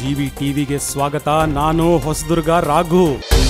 GV ಟಿವಿಗೆ ಸ್ವಾಗತ ನಾನು ಹೊಸದುರ್ಗ ರಾಘು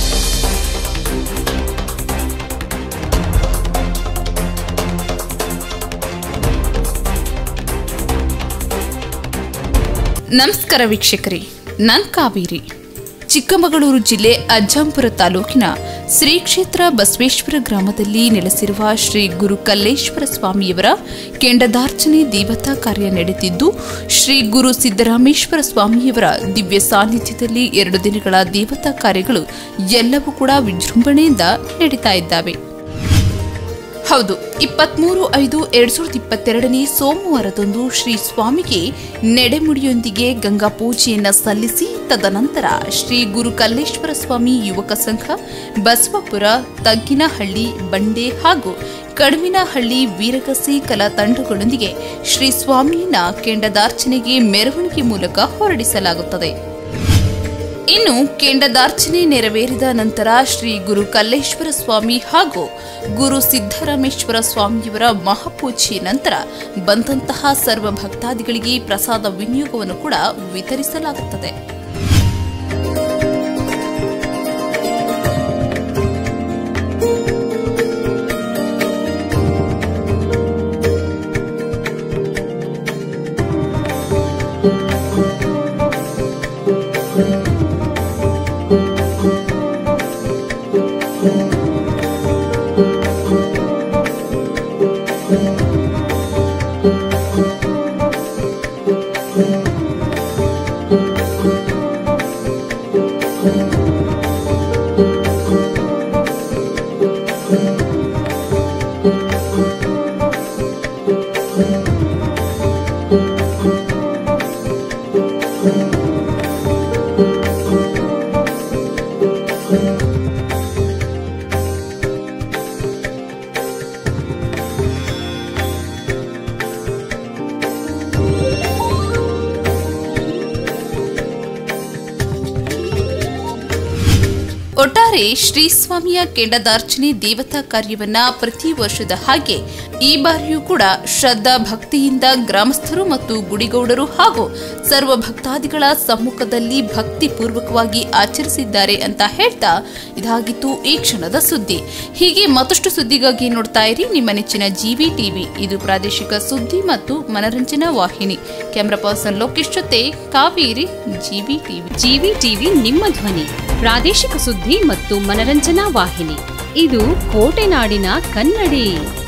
ನಮಸ್ಕಾರ ವೀಕ್ಷಕರೇ ನಾನ್ ಕಾವೇರಿ ಚಿಕ್ಕಮಗಳೂರು ಜಿಲ್ಲೆ ಅಜ್ಜಂಪುರ ತಾಲೂಕಿನ ಶ್ರೀ ಕ್ಷೇತ್ರ ಬಸವೇಶ್ವರ ಗ್ರಾಮದಲ್ಲಿ ನೆಲೆಸಿರುವ ಶ್ರೀ ಗುರು ಕಲ್ಲೇಶ್ವರ ಸ್ವಾಮಿಯವರ ಕೆಂಡದಾರ್ಚನೆ ದೇವತಾ ಕಾರ್ಯ ನಡೆದಿದ್ದು ಶ್ರೀ ಗುರು ಸಿದ್ದರಾಮೇಶ್ವರ ಸ್ವಾಮಿಯವರ ದಿವ್ಯ ಸಾನ್ನಿಧ್ಯದಲ್ಲಿ ಎರಡು ದಿನಗಳ ದೇವತಾ ಕಾರ್ಯಗಳು ಎಲ್ಲವೂ ಕೂಡ ವಿಜೃಂಭಣೆಯಿಂದ ನಡೀತಾ ಇದ್ದಾವೆ ಹೌದು ಇಪ್ಪತ್ಮೂರು ಐದು ಎರಡ್ ಸಾವಿರದ ಇಪ್ಪತ್ತೆರಡನೇ ಸೋಮವಾರದಂದು ಶ್ರೀ ಸ್ವಾಮಿಗೆ ನೆಡೆಮುಡಿಯೊಂದಿಗೆ ಗಂಗಾ ಪೂಜೆಯನ್ನ ಸಲ್ಲಿಸಿ ತದನಂತರ ಶ್ರೀ ಗುರು ಕಲ್ಲೇಶ್ವರ ಸ್ವಾಮಿ ಯುವಕ ಸಂಘ ಬಸವಪುರ ತಗ್ಗಿನಹಳ್ಳಿ ಬಂಡೆ ಹಾಗೂ ಕಡವಿನಹಳ್ಳಿ ವೀರಗಸಿ ಕಲಾ ತಂಡಗಳೊಂದಿಗೆ ಶ್ರೀ ಸ್ವಾಮಿಯನ್ನ ಕೆಂಡದಾರ್ಚನೆಗೆ ಮೆರವಣಿಗೆ ಮೂಲಕ ಹೊರಡಿಸಲಾಗುತ್ತದೆ ಇನ್ನು ಕೆಂಡದಾರ್ಚನೆ ನೆರವೇರಿದ ನಂತರ ಶ್ರೀ ಗುರು ಕಲ್ಲೇಶ್ವರ ಸ್ವಾಮಿ ಹಾಗೂ ಗುರು ಸಿದ್ದರಾಮೇಶ್ವರ ಸ್ವಾಮಿಯವರ ಮಹಾಪೂಜೆ ನಂತರ ಬಂದಂತಹ ಸರ್ವ ಭಕ್ತಾದಿಗಳಿಗೆ ಪ್ರಸಾದ ವಿನಿಯೋಗವನ್ನು ಕೂಡ ವಿತರಿಸಲಾಗುತ್ತದೆ ಒಟ್ಟಾರೆ ಶ್ರೀ ಸ್ವಾಮಿಯ ಕೆಂಡದಾರ್ಚನೆ ದೇವತಾ ಕಾರ್ಯವನ್ನ ಪ್ರತಿ ವರ್ಷದ ಹಾಗೆ ಈ ಬಾರಿಯೂ ಕೂಡ ಶ್ರದ್ಧಾ ಭಕ್ತಿಯಿಂದ ಗ್ರಾಮಸ್ಥರು ಮತ್ತು ಗುಡಿಗೌಡರು ಹಾಗೂ ಸರ್ವ ಭಕ್ತಾದಿಗಳ ಸಮ್ಮುಖದಲ್ಲಿ ಭಕ್ತಿ ಪೂರ್ವಕವಾಗಿ ಆಚರಿಸಿದ್ದಾರೆ ಅಂತ ಹೇಳ್ತಾ ಇದಾಗಿತ್ತು ಈ ಕ್ಷಣದ ಸುದ್ದಿ ಹೀಗೆ ಮತ್ತಷ್ಟು ಸುದ್ದಿಗಾಗಿ ನೋಡ್ತಾ ಇರಿ ನಿಮ್ಮ ನೆಚ್ಚಿನ ಜಿವಿ ಟಿವಿ ಇದು ಪ್ರಾದೇಶಿಕ ಸುದ್ದಿ ಮತ್ತು ಮನರಂಜನಾ ವಾಹಿನಿ ಕ್ಯಾಮರಾ ಪರ್ಸನ್ ಲೋಕೇಶ್ ಜೊತೆ Kaveri GV TV GV TV ನಿಮ್ಮ ಧ್ವನಿ ಪ್ರಾದೇಶಿಕ ಸುದ್ದಿ ಮತ್ತು ಮನರಂಜನಾ ವಾಹಿನಿ ಇದು ಕೋಟೆನಾಡಿನ ಕನ್ನಡಿ